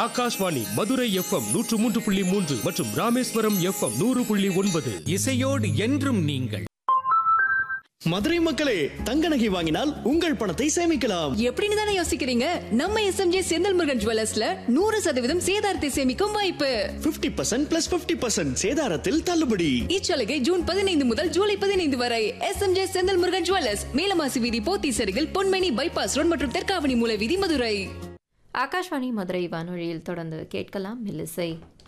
Akashvani Madurai FM நூற்று மூன்று புள்ளி மூன்று மற்றும் ராமேஸ்வரம் எஃப்எம் நூறு புள்ளி ஒன்பது இசையோடு என்றும் நீங்கள் மதுரை மக்களே தங்க நகை வாங்கினால் உங்கள் பணத்தை சேமிக்கலாம் எப்படின்னு தானே யோசிக்கிறீங்க நம்ம எஸ்எம்ஜே செந்தில் முருகன் ஜுவல்லர்ஸ்ல நூறு சதவீதம் சேதாரத்தை சேமிக்கும் வாய்ப்பு 50% பர்சன்ட் பிளஸ் பிப்டி பர்சன்ட் சேதாரத்தில் தள்ளுபடி இச்சலுகை ஜூன் பதினைந்து முதல் ஜூலை பதினைந்து வரை எஸ்எம்ஜே செந்தில் முருகன் ஜுவல்லர்ஸ் மேலமாசி வீதி போத்தி சருகில் பொன்மணி பைபாஸ் ரோட் மற்றும் தெற்காவணி மூல வீதி மதுரை ஆகாஷ்வாணி மதுரை வானொலியில் தொடர்ந்து கேட்கலாம் மெல்லிசை